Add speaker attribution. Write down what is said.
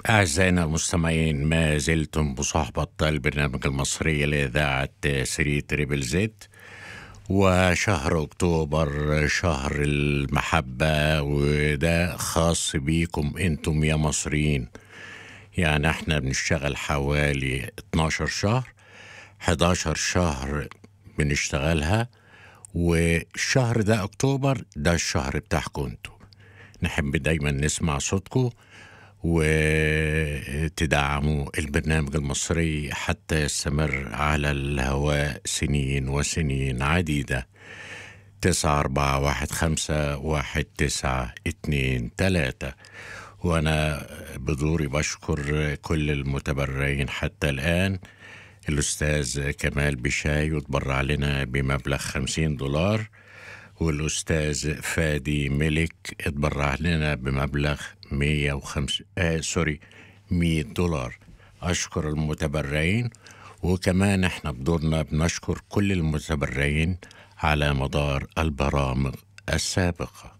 Speaker 1: أعزائنا المستمعين ما زلتم بصحبة البرنامج المصري لإذاعة سري تريبل زيت وشهر أكتوبر شهر المحبة وده خاص بيكم أنتم يا مصريين يعني احنا بنشتغل حوالي 12 شهر 11 شهر بنشتغلها والشهر ده أكتوبر ده الشهر بتاعكم انتم نحب دايما نسمع صوتكم وتدعموا البرنامج المصري حتى يستمر على الهواء سنين وسنين عديدة تسعة أربعة واحد خمسة واحد تسعة اتنين تلاتة وأنا بدوري بشكر كل المتبرعين حتى الآن الأستاذ كمال بشاي وتبرع لنا بمبلغ خمسين دولار والأستاذ فادي ملك اتبرع لنا بمبلغ 105 آه سوري 100 دولار أشكر المتبرعين وكمان احنا بدورنا بنشكر كل المتبرعين على مدار البرامج السابقة